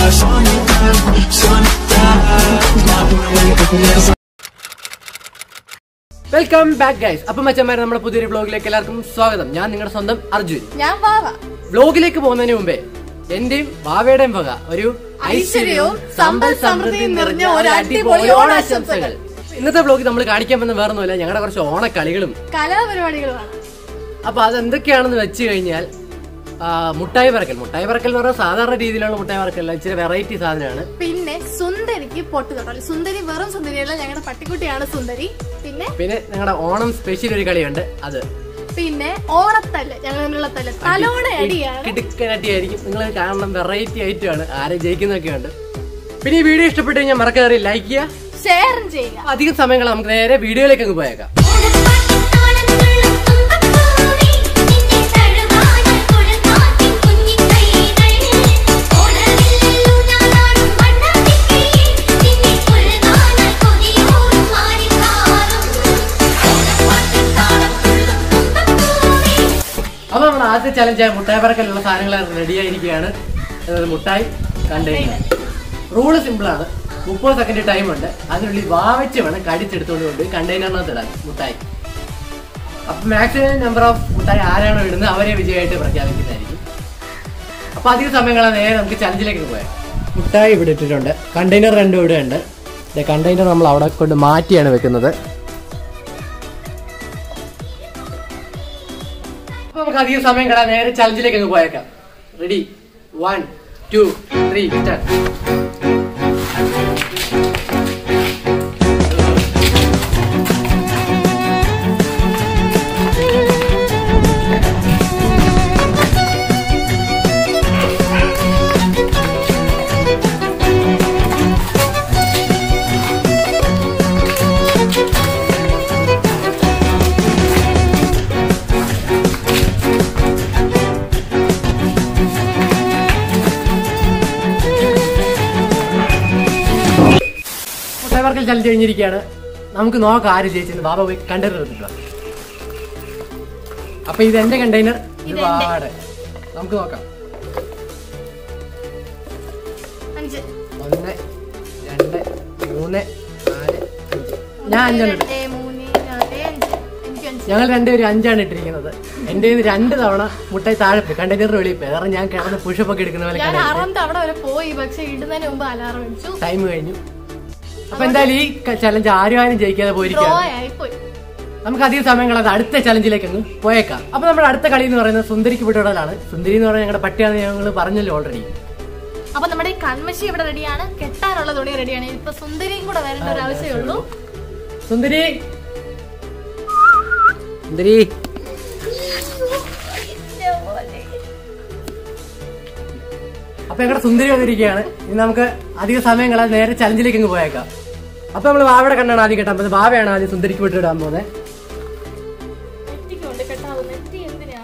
Welcome back guys അപ്പം മച്ചന്മാരെ നമ്മുടെ പുതിയൊരു വ്ളോഗിലേക്ക് എല്ലാവർക്കും സ്വാഗതം ഞാൻ നിങ്ങളുടെ സ്വന്തം അർജുൻ ഞാൻ വാവ വ്ളോഗിലേക്ക് പോകുന്നതിന് മുമ്പേ എന്റെയും ഭാവയുടെയും വക ഒരു ഐശ്വര്യവും സമ്പൽ സമൃദ്ധിയും നിറഞ്ഞ ഒരു അടിപൊളി ഓണാശംസകൾ. ഇന്നത്തെ വ്ളോഗ് നമ്മൾ കാണിക്കാൻ പറ്റുന്ന വേറെ ഒന്നുമില്ല ഞങ്ങളുടെ കുറച്ച് ഓണക്കളികളും കലാപരിപാടികളുമാണ് അപ്പൊ അതെന്തൊക്കെയാണെന്ന് വെച്ച് കഴിഞ്ഞാൽ ആ, മുട്ടായി പറക്കൽ മുട്ടായി പറക്കൽ എന്ന് പറഞ്ഞാൽ സാധാരണ രീതിയിലുള്ള മുട്ടായി പറക്കല്ല ഇച്ചിരി വെറൈറ്റി സാധനമാണ് പിന്നെ സുന്ദരിക്ക് പൊട്ട് തൊട്ടൽ സുന്ദരി വെറും സുന്ദരിയല്ല ഞങ്ങളുടെ പട്ടിക്കുട്ടിയാണ് സുന്ദരി പിന്നെ പിന്നെ ഞങ്ങളുടെ ഓണം സ്പെഷ്യൽ ഒരു കളിയുണ്ട് അത് പിന്നെ ഓണത്തല്ല് ഞങ്ങൾ തമ്മിലുള്ള തല്ല് തലോണ അടിയാണ് കിടുക്കനട്ടിയായിരിക്കും നിങ്ങൾ കാണണം വെറൈറ്റി ഐറ്റമാണ് ആരെ ജയിക്കുന്നൊക്കെ ഉണ്ട് പിന്നെ ഈ വീഡിയോ ഇഷ്ടപ്പെട്ട് കഴിഞ്ഞാൽ മറക്കാതെ ലൈക്ക് ചെയ്യുക ഷെയറും ചെയ്യുക അധികം സമയങ്ങൾ നമുക്ക് നേരെ വീഡിയോയിലേക്ക് അങ്ങ് പോയേക്കാം ഓണപ്പാട്ടും തുമ്പപ്പൂവി നിന്നെ തഴുകാനായി കുഴൽക്കാറ്റിൻ കുഞ്ഞിക്കൈകൾ ഓണവില്ലൂഞ്ഞാലാടും വണ്ണത്തിക്കിളി നിന്നെ കൊഴുകാനായി കൊതിയൂറും മാരിക്കാറും ഓണപ്പാട്ടും താളത്തുള്ളും തുമ്പപ്പൂവി അപ്പൊ നമ്മൾ ആദ്യത്തെ ചലഞ്ചായ മുട്ടായി പറക്കലുള്ള സാധനങ്ങൾ റെഡി ആയിരിക്കുകയാണ് അതായത് മുട്ടായി കണ്ടെയ്നർ റൂള് സിമ്പിൾ ആണ് മുപ്പത് സെക്കൻഡ് ടൈം ഉണ്ട് അതിനുള്ളിൽ വാവച്ച് വേണം കടിച്ചെടുത്തുകൊണ്ട് കൊണ്ട് കണ്ടെയ്നറിനകത്ത് ഇടാൻ മുട്ടായി അപ്പൊ മാക്സിമം നമ്പർ ഓഫ് മുട്ടായി ആരാണോ ഇടുന്നത് അവരെ വിജയമായിട്ട് പ്രഖ്യാപിക്കുന്നതായിരിക്കും അപ്പൊ അധിക സമയങ്ങളെ നേരെ നമുക്ക് ചലഞ്ചിലേക്ക് പോയാൽ മുട്ടായി ഇവിടെ ഇട്ടിട്ടുണ്ട് കണ്ടെയ്നർ രണ്ടും ഇവിടെ ഉണ്ട് കണ്ടെയ്നർ നമ്മൾ അവിടെ കൊണ്ട് മാറ്റിയാണ് വെക്കുന്നത് അപ്പൊ നമുക്ക് അധികം സമയം കളയാൻ നേരെ ചലഞ്ചിലേക്ക് അങ്ങ് പോയേക്കാം ready one two three start മുട്ടവർക്കൽ ചലഞ്ച് കഴിഞ്ഞിരിക്കുകയാണ് നമുക്ക് നോക്കാം ആര് ജയിച്ചെന്ന് ബാബ പോയി കണ്ടെയ്നർ എടുത്തിട്ട് അപ്പൊ ഇത് എന്റെ കണ്ടെയ്നർ ഇത് പാടെ നമുക്ക് നോക്കാം അഞ്ച് ഒന്ന് രണ്ട് മൂന്ന് നാല് അഞ്ച് ഞാൻ അഞ്ചെണ്ണം ഇട്ടു രണ്ട് മൂന്ന് നാല് അഞ്ച് എനിക്ക് അഞ്ച് ഞങ്ങൾ രണ്ടുപേരും അഞ്ചാണ് ഇട്ടിരിക്കുന്നത് എന്റെ കയ്യിൽ നിന്ന് രണ്ട് തവണ മുട്ടായി താഴെ പോയി കണ്ടെയ്നർ വെളിയിൽ പോയി കാരണം ഞാൻ കിടന്ന് പുഷപ്പ് ഒക്കെ എടുക്കുന്ന പോലെ ഞാൻ കിടന്നു ആറാമത്തെ അവിടെ വരെ പോയി പക്ഷെ ഇടുന്നതിന് മുമ്പ് അലാറം വെച്ചു ടൈം കഴിഞ്ഞു അപ്പൊ എന്തായാലും ഈ ചലഞ്ച് ആരും ആരും ജയിക്കാതെ ഡ്രോ പോയിരിക്കുകയാണ് ആയി പോയി നമുക്ക് അധികം സമയം കളയാതെ അടുത്ത ചലഞ്ചിലേക്ക് അങ്ങ് പോയേക്കാം അപ്പൊ നമ്മുടെ അടുത്ത കളി എന്ന് പറയുന്നത് സുന്ദരിക്ക് വിട്ടുവിടലാണ് സുന്ദരി എന്ന് പറയുന്നത് ഞങ്ങളുടെ പട്ടിയാണെന്ന് ഞങ്ങൾ പറഞ്ഞല്ലോ ഓൾറെഡി അപ്പൊ നമ്മുടെ ഈ കൺമശി ഇവിടെ റെഡിയാണ് കെട്ടാനുള്ള തുണി റെഡിയാണ് ഇപ്പൊ സുന്ദരിയും കൂടെ വരേണ്ട ഒരു ആവശ്യമേ ഉള്ളൂ സുന്ദരി സുന്ദരി അപ്പൊ ഞങ്ങളുടെ സുന്ദരി വന്നിരിക്കുകയാണ് ഇനി നമുക്ക് അധിക സമയം കളയാതെ നേരെ ചലഞ്ചിലേക്ക് അങ്ങ് പോയേക്കാം അപ്പൊ നമ്മൾ ബാവയുടെ കണ്ണാണ് ആദ്യം കെട്ടാൻ പോകുന്നത് ബാവയാണ് ആദ്യം സുന്ദരിക്ക് വിട്ടിടാൻ പോകുന്നത് നെറ്റിക്കൊണ്ട് കെട്ടാവും നെറ്റി എന്തിനാ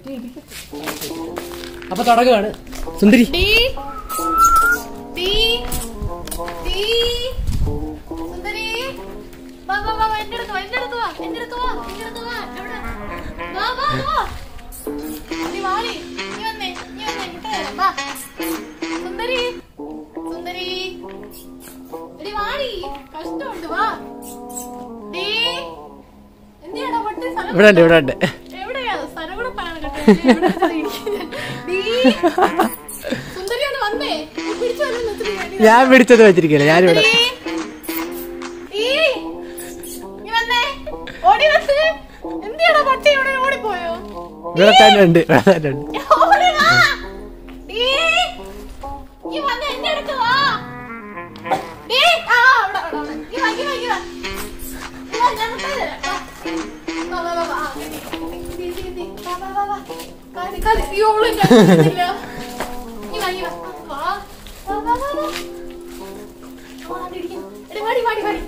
അപ്പൊ തുടങ്ങുകയാണ് സുന്ദരി ഡി ഡി ഡി സുന്ദരി വാ വാ വാ വാ, എന്റെ അടുത്ത് വാ എന്റെ അടുത്ത് വാ എന്റെ അടുത്ത് വാ എന്റെ അടുത്ത് വാ എവിടെ വാ വാ വാ നീ വാടി നീ വന്നേ നീ വന്നേ മുട്ട തരാം വാ സുന്ദരി സുന്ദരി എടി വാടി കഷ്ടമുണ്ട് വാ ഡി എന്തിനാടാ പൊട്ടി സ്ഥലം ഇവിടെ ഉണ്ട് ഇവിടെ ഉണ്ട് എവിടെയാ സ്ഥലം കൂടെ പറയണം കേട്ടോ. നീ എവിടെ വെച്ചാ ഇരിക്കുന്നെ? നീ സുന്ദരി ഒന്ന് വന്നേ നീ പിടിച്ചു വരാൻ നിർത്തി നീ. ഞാൻ പിടിച്ചത് വെച്ചിരിക്കില്ല ഞാനിവിടെ നീ. നീ. നീ വന്നേ. ഓടി വന്നേ. എന്തിയാടാ പട്ടി ഇവിടെ ഓടിപ്പോയോ ഇവിടെ തന്നെ ഉണ്ട് ഇവിടെ തന്നെ ഉണ്ട് ഓടി വാ. നീ. നീ വന്നേ, എന്റെ അടുത്ത് വാ. നീ. ആ, അവിടെ, അവിടെ, അവിടെ. നീ വാ, നീ വാ, നീ വാ. നീ വാ, ഞാൻ മുട്ടായി തരാം. വാ. വാ, വാ, വാ, വാ. ആ, നീ, നീ, നീ, നീ. വാ, വാ, വാ, വാ. കാല്, കാല്. അയ്യോ, അവള് എന്നെ അടുത്തില്ല. നീ വാ, നീ വാ. വാ. വാ, വാ, വാ, വാ. ആ, അവിടെ ഇരിക്കുന്നു. എടി, വാടി, വാടി, വാടി.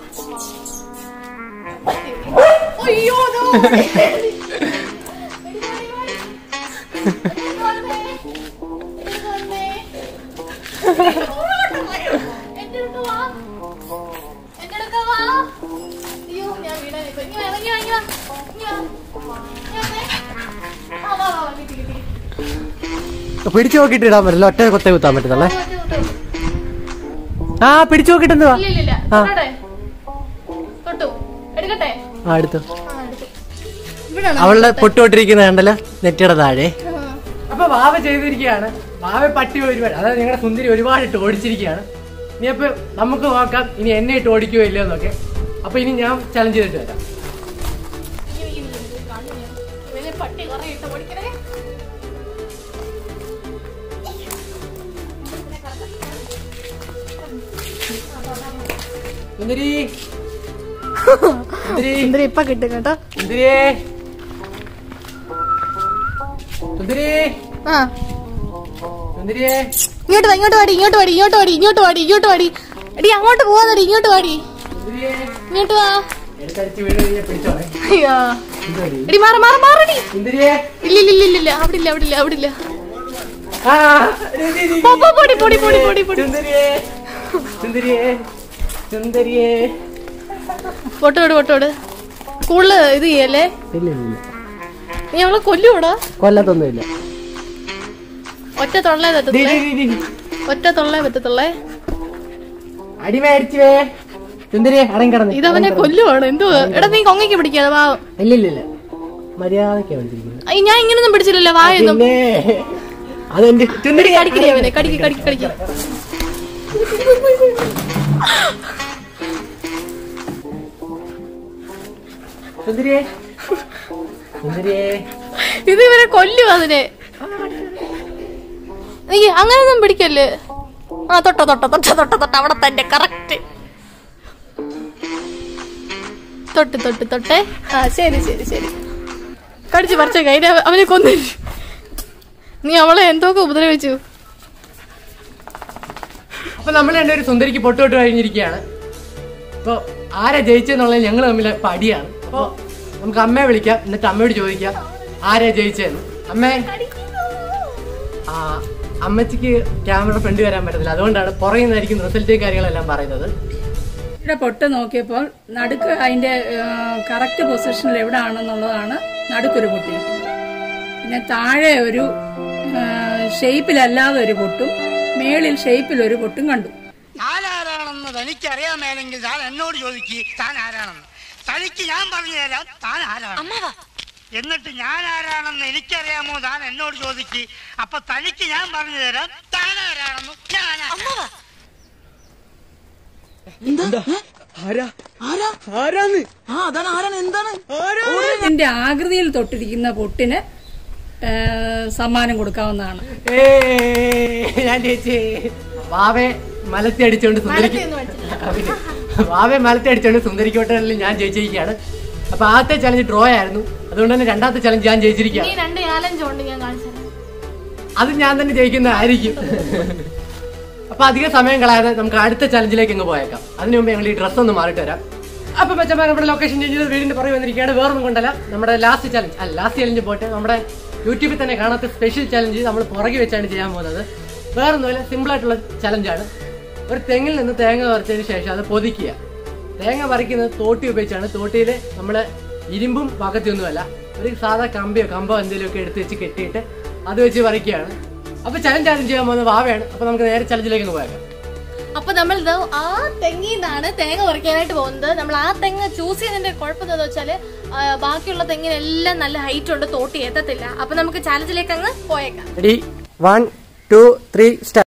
അയ്യോ ദോ. എടി, വാടി, വാടി. എടി, വന്നേ. എടി, വന്നേ. ഇങ്ങോട്ട് വായോ. എന്റെ അടുത്ത് വാ. എന്റെ അടുത്ത് വാ. അയ്യോ, ഞാൻ വീണാൻ ഇപ്പൊ. ഇങ്ങ് വാ, ഇങ്ങ് വാ, ഇങ്ങ് വാ. ഇങ്ങ് വാ. ഇങ്ങ് വന്നേ. ആ, വാ, വാ, വാ. കിട്ടി, കിട്ടി. പിടിച്ചു നോക്കിയിട്ട് ഇടാൻ പറ്റില്ല ഒറ്റ കൊത്തേ കുത്താൻ പറ്റുന്നല്ലേ ആ, മതി, മതി. ആ പിടിച്ചു നോക്കിട്ടെന്തുവാ ഇല്ല ഇല്ല ഇല്ല ആ. തൊടട്ടെ? തൊട്ടു എടുക്കട്ടെ ആ എടുത്തു ആ എടുത്തു ഇവിടാണ് അവളുടെ പൊട്ടുപൊട്ടിരിക്കുന്ന കണ്ടല്ലോ നെറ്റിയുടെ താഴെ ആ. അപ്പൊ വാവ ചെയ്തിരിക്കുകയാണ് വാവ പട്ടി ഒരുപാട് അതായത് നിങ്ങളുടെ സുന്ദരി ഒരുപാട് ഇട്ട് ഓടിച്ചിരിക്കുകയാണ് ഇനി അപ്പൊ നമുക്ക് നോക്കാം ഇനി എന്നെ ഇട്ട് ഓടിക്കുകയോ ഇല്ലയോ എന്നൊക്കെ അപ്പൊ ഇനി ഞാൻ ചലഞ്ച് ചെയ്തിട്ട് വരാം അയ്യോ, ഈ ഇത് കാണുന്നില്ല. ഇവനെ പട്ടി കുറെ ഇട്ട് ഓടിക്കണേ സുന്ദരി സുന്ദരി സുന്ദരി ഇപ്പൊ കിട്ടും കേട്ടോ സുന്ദരിയേ സുന്ദരി ആ സുന്ദരിയേ ഇങ്ങോട്ട് വാ ഇങ്ങോട്ട് വാടി ഇങ്ങോട്ട് വാടി ഇങ്ങോട്ട് വാടി ഇങ്ങോട്ട് വാടി ഇങ്ങോട്ട് വാടി എടി അങ്ങോട്ട് പോവാന്നടി ഇങ്ങോട്ട് വാടി സുന്ദരിയേ ഇങ്ങോട്ട് വാ എടുത്തടിച്ച് വീട് കഴിഞ്ഞാൽ പിടിച്ചോളെ അയ്യോ സുന്ദരി എടി മാറ മാറ മാറടി സുന്ദരിയേ ഇല്ല ഇല്ല ഇല്ല ഇല്ല അവിടെ ഇല്ല അവിടെ ഇല്ല അവിടെ ഇല്ല ആ ഇരി, ഇരി, ഇരി. പോ, പോ, പൊടി പൊടി പൊടി പൊടി പൊടി സുന്ദരിയേ സുന്ദരിയേ സുന്ദരിയേ പൊട്ടോട് പൊട്ടോട് സ്കൂളില് ഇത് ചെയ്യല്ലേ ഇല്ല ഇല്ല നീ അവളെ കൊല്ലൂടാ കൊല്ലത്തൊന്നുമില്ല ഒറ്റ തൊള്ളേ പറ്റത്തുള്ളേ ഒറ്റ തൊള്ളേ പറ്റത്തുള്ളേ അടി മേടിച്ചുവേ സുന്ദരിയെ അടങ്ങി കിടന്നു ഇതവനെ കൊല്ലുവാണ് എന്തുവാ എടാ നീ കൊങ്ങയ്ക്ക് പിടിക്കാതെ വാ ഇല്ല ഇല്ല ഇല്ല മര്യാദക്കാ വന്നിരിക്കുന്നത് അയ്യ, ഞാൻ ഇങ്ങനൊന്നും പിടിച്ചില്ലല്ലോ വായൊന്നും പിന്നെ അതെന്റെ സുന്ദരി കടിക്കടി അവനെ കടിക്ക് കടിക്ക് കടിക്ക് സുന്ദരിയെ സുന്ദരിയെ ഇത് ഇവനെ കൊല്ലും അതിനെ നീ അങ്ങനൊന്നും പിടിക്കല്ലേ ആ തൊട്ട തൊട്ട തൊട്ട തൊട്ട തൊട്ട അവിടെ തന്നെ കറക്റ്റ് തൊട്ട് തൊട്ട് തൊട്ടേ ആ ശരി ശരി ശരി കടിച്ചു പറിച്ച കയ്യിലെ അവനെ കൊന്നു നീ അവളെ എന്തൊക്കെ ഉപദ്രവിച്ചു അപ്പൊ നമ്മൾ രണ്ടുപേരും സുന്ദരിക്ക് പൊട്ടുതൊട്ട് കഴിഞ്ഞിരിക്കുകയാണ് അപ്പൊ ആരാ ജയിച്ചെന്നുള്ളത് ഞങ്ങൾ തമ്മിൽ ഇപ്പൊ അടിയാണ് അപ്പൊ നമുക്ക് അമ്മയെ വിളിക്കാം എന്നിട്ട് അമ്മയോട് ചോദിക്കാം ആരാ ജയിച്ചതെന്ന് അമ്മേ ആ അമ്മച്ചിക്ക് ക്യാമറ ഫ്രണ്ട് വരാൻ പറ്റത്തില്ല അതുകൊണ്ടാണ് പുറകിൽ നിന്നായിരിക്കും റിസൾട്ട് കാര്യങ്ങളെല്ലാം പറയുന്നത് ഇവിടെ പൊട്ട് നോക്കിയപ്പോൾ നടുക്ക് അതിന്റെ കറക്റ്റ് പൊസിഷനിൽ എവിടെയാണെന്നുള്ളതാണ് നടുക്കൊരു പൊട്ടിയിരിക്കുന്നത് പിന്നെ താഴെ ഒരു ഷേപ്പിലല്ലാതെ ഒരു പൊട്ടും മേളിൽ ഷേപ്പിൽ ഒരു പൊട്ടും കണ്ടു താനാരാണെന്ന് തനിക്കറിയാമേലെങ്കിൽ താൻ എന്നോട് ചോദിക്ക് താൻ ആരാണെന്ന് തനിക്ക് ഞാൻ പറഞ്ഞു തരാം താൻ ആരാണ് എന്നിട്ട് ഞാൻ ആരാണെന്ന് എനിക്കറിയാമോ താൻ എന്നോട് ചോദിക്ക് അപ്പൊ തനിക്ക് ഞാൻ പറഞ്ഞു തരാം താൻ ആരാണെന്ന് ഞാൻ ആരാ- ഇതിന്റെ ആകൃതിയിൽ തൊട്ടിരിക്കുന്ന പൊട്ടിന് ആ, സമ്മാനം കൊടുക്കാവുന്നതാണ് ഏയ്, ഞാൻ ജയിച്ചേ വാവെ മലത്തി അടിച്ചോണ്ട് സുന്ദരിക്ക് പിന്നെ, വാവെ മലത്തി അടിച്ചോണ്ട് സുന്ദരിക്കോട്ടലിൽ ഞാൻ ജയിച്ചിരിക്കുകയാണ് അപ്പൊ ആദ്യത്തെ ചലഞ്ച് ഡ്രോ ആയിരുന്നു അതുകൊണ്ട് തന്നെ രണ്ടാമത്തെ ചലഞ്ച് ഞാൻ ജയിച്ചിരിക്കുകയാണ് നീ രണ്ട് ചാലഞ്ച് ഉണ്ട് ഞാൻ കാണിച്ചു തരാം. അത് ഞാൻ തന്നെ ജയിക്കുന്നതായിരിക്കും അപ്പൊ അധികം സമയം കളയാതെ നമുക്ക് അടുത്ത ചലഞ്ചിലേക്ക് അങ്ങ് പോയേക്കാം അതിനു മുമ്പ് ഞങ്ങൾ ഈ ഡ്രസ്സ് ഒന്ന് മാറിയിട്ട് വരാം അപ്പൊ മെച്ചമാർ നമ്മുടെ ലൊക്കേഷൻ ചേഞ്ച് ചെയ്ത് വീടിന്റെ പുറകെ വന്നിരിക്കുകയാണ് വേറൊന്നും കൊണ്ടല്ല നമ്മുടെ ലാസ്റ്റ് ചലഞ്ച് അല്ല ലാസ്റ്റ് ചലഞ്ച് പോട്ടെ നമ്മുടെ യൂട്യൂബിൽ തന്നെ കാണാത്ത സ്പെഷ്യൽ ചലഞ്ച് നമ്മൾ പുറകെ വെച്ചാണ് ചെയ്യാൻ പോകുന്നത് വേറൊന്നുമില്ല സിമ്പിൾ ആയിട്ടുള്ള ചലഞ്ചാണ് ഒരു തെങ്ങിൽ നിന്ന് തേങ്ങ പറിച്ചതിന് ശേഷം അത് പൊതിക്കുക തേങ്ങ പറിക്കുന്നത് തോട്ടി ഉപയോഗിച്ചാണ് തോട്ടിയിൽ നമ്മൾ ഇരുമ്പും പകത്തിയൊന്നുമല്ല ഒരു സാധാ കമ്പിയോ കമ്പോ എന്തെങ്കിലുമൊക്കെ എടുത്ത് വെച്ച് കെട്ടിയിട്ട് അത് വെച്ച് പറിക്കുകയാണ് അപ്പൊ ചലഞ്ച് ആദ്യം ചെയ്യാൻ പോകുന്നത് വാവയാണ് അപ്പൊ നമുക്ക് നേരെ ചലഞ്ചിലേക്ക് ഒന്ന് പോയേക്കാം അപ്പൊ നമ്മൾ ഇത് ആ തെങ്ങിന്നാണ് തേങ്ങ പറിക്കാനായിട്ട് പോകുന്നത് നമ്മൾ ആ തെങ്ങ് ചൂസ് ചെയ്തതിന്റെ കുഴപ്പം എന്താ വെച്ചാല് ആ, ബാക്കിയുള്ള തെങ്ങിനെല്ലാം നല്ല ഹൈറ്റ് ഉണ്ട് തോട്ടി എത്തത്തില്ല അപ്പൊ നമുക്ക് ചാലഞ്ചിലേക്ക് അങ്ങ് പോയേക്കാം ready one two three start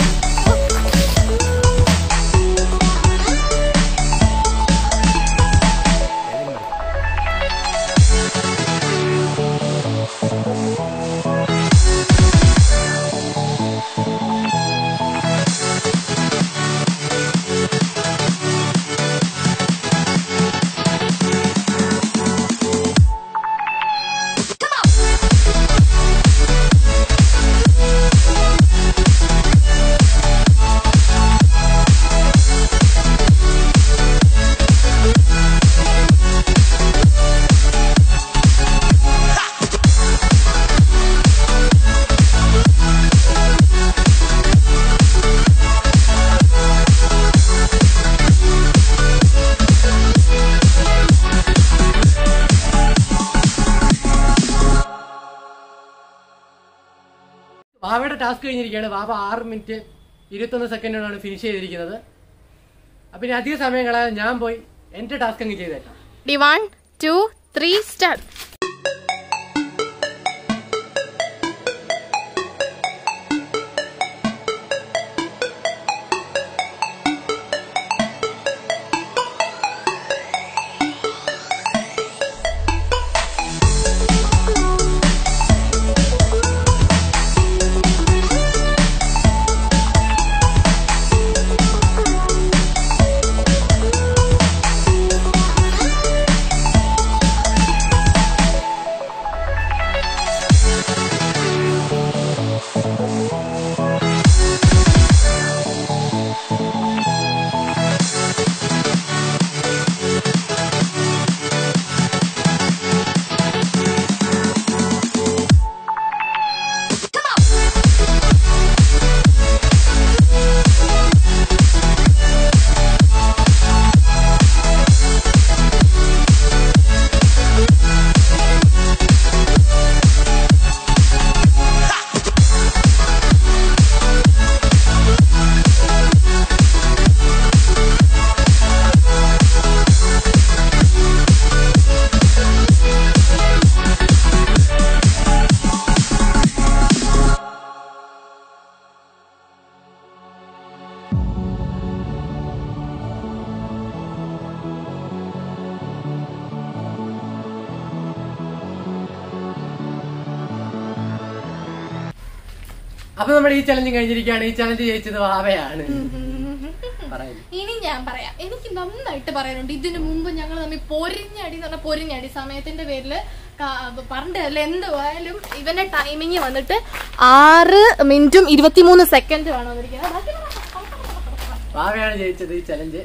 ആ വാവയുടെ ടാസ്ക് കഴിഞ്ഞിരിക്കുകയാണ് വാവ ആറ് മിനിറ്റ് ഇരുപത്തൊന്ന് സെക്കൻഡിനാണ് ഫിനിഷ് ചെയ്തിരിക്കുന്നത് അപ്പൊ ഇനി അധിക സമയം കളയാതെ ഞാൻ പോയി എന്റെ ടാസ്ക് അങ്ങ് ചെയ്തേക്കാം ഡി വൺ ടു ത്രീ സ്റ്റാർട്ട് അപ്പൊ നമ്മുടെ ഈ ചലഞ്ച് കഴിഞ്ഞിരിക്കുകയാണ് ഈ ചലഞ്ച് ജയിച്ചത് വാവയാണ് പറയുന്നു ഇനി ഞാൻ പറയാം എനിക്ക് നന്നായിട്ട് പറയാനുണ്ട് ഇതിനു മുമ്പ് ഞങ്ങൾ തമ്മിൽ പൊരിഞ്ഞടി എന്ന് പറഞ്ഞാൽ പൊരിഞ്ഞടി സമയത്തിന്റെ പേരില് പറഞ്ഞില്ല എന്തുവായാലും ഇവന്റെ ടൈമിങ് വന്നിട്ട് ആറ് മിനിറ്റും ഇരുപത്തിമൂന്ന് സെക്കൻഡും ആണ് വന്നിരിക്കുന്നത് ബാക്കി വാവയാണ് ജയിച്ചത് ഈ ചലഞ്ച്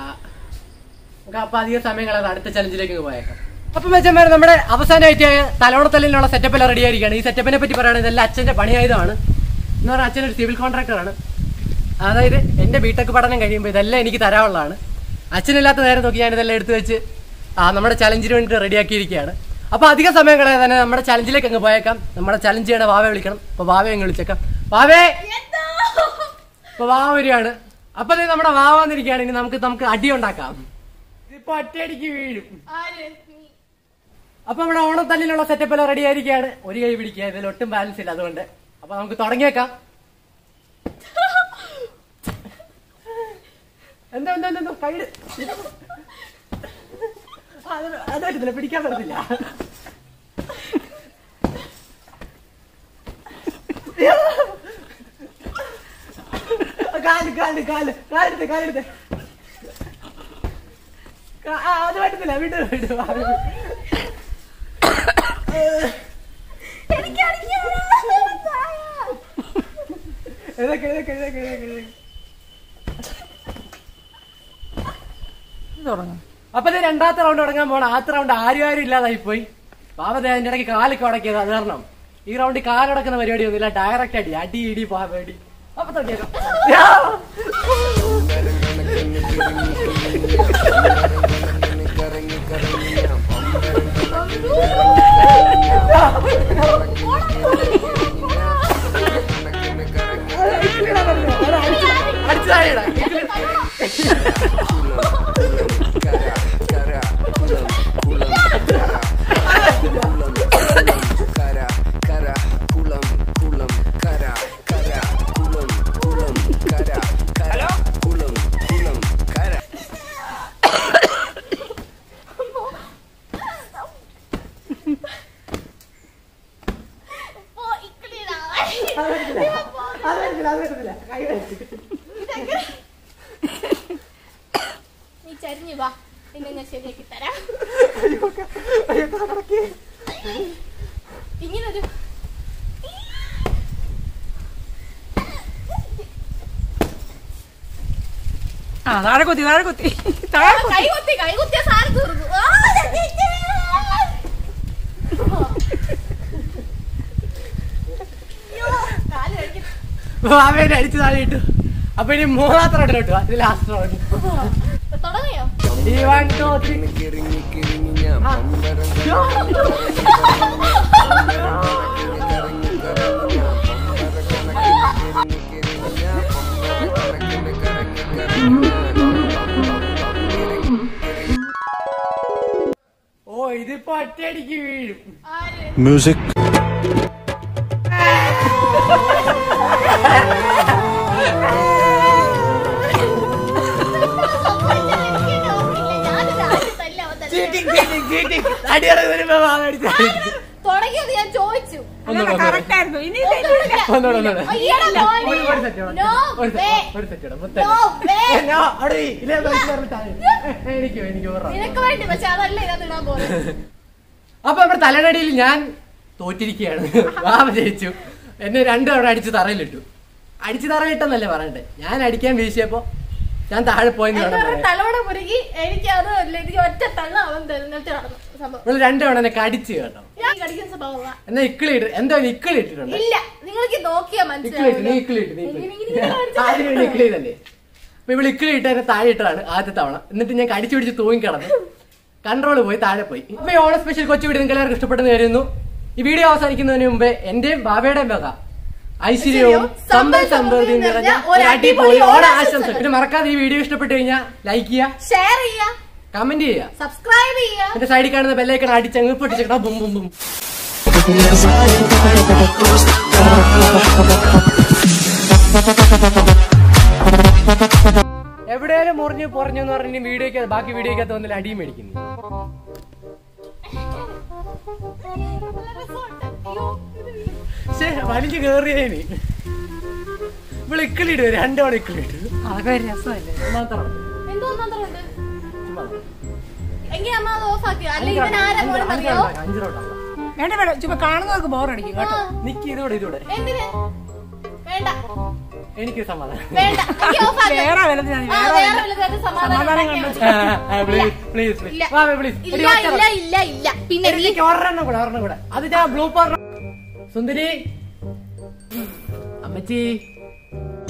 നമുക്ക് അപ്പൊ അധിക സമയം കളയാതെ അടുത്ത ചലഞ്ചിലേക്ക് അങ്ങ് പോയേക്കാം അപ്പൊ മെച്ചന്മാർ നമ്മുടെ അവസാനമായിട്ട് തലോണത്തല്ലിനുള്ള സെറ്റപ്പ് എല്ലാം റെഡി ആയിരിക്കുകയാണ് ഈ സെറ്റപ്പിനെ പറ്റി പറയുകയാണെങ്കിൽ ഇതെല്ലാം അച്ഛന്റെ പണിയായതാണ് എന്ന് പറഞ്ഞാൽ അച്ഛൻ ഒരു സിവിൽ കോൺട്രാക്ടറാണ് അതായത് എന്റെ ബിടെക് പഠനം കഴിയുമ്പോൾ ഇതെല്ലാം എനിക്ക് തരാനുള്ളതാണ് അച്ഛനില്ലാത്ത നേരം നോക്കി ഞാൻ ഇതെല്ലാം എടുത്തു വെച്ച് ആ നമ്മുടെ ചലഞ്ചിന് വേണ്ടിയിട്ട് റെഡിയാക്കിയിരിക്കുകയാണ് അപ്പൊ അധിക സമയം കളയാതെ തന്നെ നമ്മുടെ ചലഞ്ചിലേക്ക് അങ്ങ് പോയേക്കാം നമ്മുടെ ചലഞ്ച് ചെയ്യണ വാവയെ വിളിക്കണം അപ്പൊ വാവയെ അങ്ങ് വിളിച്ചേക്കാം വാവേ അപ്പൊ വാവ വരികയാണ് അപ്പൊ ദേ നമ്മുടെ വാവ വന്നിരിക്കുകയാണ് ഇനി നമുക്ക് നമുക്ക് അടി ഉണ്ടാക്കാം ഇതിപ്പോ ഒറ്റയടിക്ക് വീഴും അപ്പൊ നമ്മുടെ ഓണത്തല്ലിനുള്ള സെറ്റപ്പ് എല്ലാം റെഡി ആയിരിക്കുകയാണ് ഒരു കൈ പിടിക്കുക ഇതിൽ ഒട്ടും ബാലൻസ് ഇല്ല അതുകൊണ്ട് അപ്പൊ നമുക്ക് തുടങ്ങിയേക്കാം എന്താ എന്താ എന്താ കൈ അത് പറ്റത്തില്ല പിടിക്കാൻ പറ്റത്തില്ല കാല് കാല് കാല് കാലെടുത്ത് കാലെടുത്ത് കാ- ആ, അത് പറ്റത്തില്ല വിട്ടു വിട്ടു ആ, വിട്ടു. എഴുതൊക്കെ എഴുതൊക്കെ എഴുതൊക്കെ എഴുതൊക്കെ എഴുതൊക്കെ തുടങ്ങാം അപ്പൊ ഇത് രണ്ടാമത്തെ റൗണ്ട് തുടങ്ങാൻ പോകണം ആദ്യത്തെ റൗണ്ട് ആരും ആരും ഇല്ലാതായി പോയി പാവത്തെ അതിന്റെ ഇടയ്ക്ക് കാലൊക്കെ ഉടക്കിയത് അത് കാരണം ഈ റൗണ്ടിൽ കാലടക്കുന്ന പരിപാടി ഒന്നുമില്ല ഡയറക്റ്റ് അടി അടി ഇടി പാവടി അപ്പൊ തുടങ്ങിയേക്കാം അടിച്ചു താഴെയിടാ അത് പറ്റത്തില്ല അത് പറ്റത്തില്ല അത് പറ്റത്തില്ല കൈ വെച്ച് നീ ചരിഞ്ഞു വാ പിന്നെ ഞാൻ ശരിയാക്കി തരാം അയ്യോ ക- അയ്യോ കടക്കി ഇങ്ങനൊരു ആ താഴെ കുത്തി താഴെ കുത്തി താഴെ കുത്തി. കൈ കുത്തി കൈ കുത്തിയ സാധനം തീർന്നു ആ, ചതിച്ചേ. അയ്യോ, കാല് കഴിക്കും. അവനെ അടിച്ചു താഴെ ഇട്ടു അപ്പൊ ഇനി മൂന്നാമത്തെ റൗണ്ടിലോട്ട് വാ. ഇത് ലാസ്റ്റ് റൗണ്ട് തുടങ്ങിയോ ഈ വൺ ടു ത്രീ ഇതിപ്പോ ഒറ്റയടിക്ക് വീഴും ആര് Music. ഞാനൊരു ആദ്യത്തല്ല അവൻ തന്നെ. ചീറ്റിംഗ് ചീറ്റിംഗ് ചീറ്റിംഗ് അടിയറ വരുമ്പോ വാങ്ങടിച്ച തുടങ്ങിയത് ഞാൻ ചോദിച്ചു ഒന്നുകൂടെ കറക്റ്റ് ആയിരുന്നു ഇനി ഇത് ഒന്നുമില്ല. ഒന്നുകൂടെ ഒന്നുകൂടെ അയ്യടാ മോനെ. ഒരു ഒരു സെറ്റ് No ഒരു way. സെറ്റ് ഒരു സെറ്റ് ഇടാം മുത്തേ No way. നോ അവിടെ ഇല്ലേ പൈസ പറഞ്ഞിട്ടാണ് എനിക്ക് എനിക്ക് ഓർമ്മ നിനക്ക് വേണ്ടി പക്ഷെ അതല്ല ഇതിനകത്ത് ഇടാൻ പോകുന്നത് അപ്പൊ നമ്മുടെ തലനടിയിൽ ഞാൻ തോറ്റിരിക്കുകയാണ് വാവ ജയിച്ചു എന്നെ രണ്ടു തവണ അടിച്ച് തറയിലിട്ടു അടിച്ച് തറയിട്ടെന്നല്ലേ പറയണ്ടേ ഞാൻ അടിക്കാൻ വീശിയപ്പോ ഞാൻ താഴെ പോയെന്ന് എന്താ വേണം പറയുക പറയാൻ തലോട പുരുകി എനിക്ക് അത് എനിക്ക് ഒറ്റ തള്ള അവൻ തിരഞ്ഞെടുത്ത് നടന്നു സംഭവം നിങ്ങൾ രണ്ടു തവണ എന്നെ കടിച്ചു കേട്ടോ ഞാൻ കടിക്കുന്ന സ്വഭാവമാ എന്നാ ഇക്കിളി ഇട്ട് എന്താ ഇക്കിളി ഇട്ടിട്ടുണ്ട് ഇല്ല നിങ്ങൾക്ക് നോക്കിയാ ഇക്കിളി ഇട്ട് നീ മനസ്സിലാവും ഇക്കിളി ഇട്ട് നീ ഇക്കിളി ഇങ്ങനെ ഇങ്ങനെ കാണിച്ചാ ആദ്യം വേണ്ടി ഇക്കിളി തന്നെ അപ്പൊ ഇവിടെ ഇക്കിളി ഇട്ട് എന്നെ താഴെ ഇട്ടതാണ് ആദ്യത്തെ തവണ എന്നിട്ട് ഞാൻ കടിച്ചു പിടിച്ച് തൂങ്ങി കിടന്നു കൺട്രോൾ പോയി താഴെ പോയി ഇപ്പൊ ഈ ഓണം സ്പെഷ്യൽ കൊച്ചു വീഡിയോ നിങ്ങൾക്ക് എല്ലാവർക്കും ഇഷ്ടപ്പെട്ടെന്ന് കരുതുന്നു ഈ വീഡിയോ അവസാനിക്കുന്നതിന് മുമ്പേ എന്റെയും ബാബയുടെയും വക ഐശ്വര്യവും സമ്പൽ സമൃദ്ധിയും നിറഞ്ഞ ഒരു അടിപൊളി ഓണ ആശംസ പിന്നെ മറക്കാതെ ഈ വീഡിയോ ഇഷ്ടപ്പെട്ടു കഴിഞ്ഞാൽ ലൈക്ക് ചെയ്യുക ഷെയർ ചെയ്യാ കമന്റ് ചെയ്യുക സബ്സ്ക്രൈബ് ചെയ്യാ എന്റെ സൈഡിൽ കാണുന്ന ബെല്ലൈക്കൺ അടിച്ചങ്ങ് പൊട്ടിച്ചേക്കണം ബും ബും ബും എവിടെയാലും മുറിഞ്ഞു പൊറഞ്ഞു എന്ന് പറഞ്ഞ് വീഡിയോക്ക് ബാക്കി വീഡിയോക്കകത്ത് വന്നില്ല അടിയും മേടിക്കുന്നു നല്ല രസമുണ്ട്. അയ്യോ, ഇത് വീ- പക്ഷേ വലിച്ചു കേറിയേനി ഇവിടെ ഇക്കിളിട്ട് രണ്ടോടെ ഇക്കിളിട്ട് അതൊക്കെ ഒരു രസമല്ലേ മാത്രം എന്തോ ഒന്നത്രയുണ്ട് ചുമ്മാ എങ്കിൽ അമ്മ അത് ഓഫ് ആക്കിയോ അല്ല ഇവൻ ആരാ മോനെ അറിയോ അഞ്ചിലോട്ടാ വേണ്ട വേണ്ട ചുമ്മാ കാണുന്നവർക്ക് ബോറടിക്കും കേട്ടോ നിക്ക് ഇതോടെ ഇതോടെ എന്തിന് വേണ്ട എനിക്ക് സമാധാനം വേണ്ട എനിക്ക് ഓഫ് ആക്കിയോ വേറെ വലുത് ഞാൻ ആ, വേറെ വേറെ വലുത്. വലുതായിട്ട് സമാധാനം സമാധാനം ഉണ്ടാക്കിയാ മതി. പ്ലീസ് പ്ലീസ് ഇല്ല. പ്ലീസ് ഇല്ല ഇല്ല ഇല്ല ഇല്ല പിന്നെ നീ എനിക്ക് ഒരെണ്ണം കൂടെ ഒരെണ്ണം കൂടെ അത് ഞാൻ ബ്ലൂ പാർ സുന്ദരി അമ്മച്ചി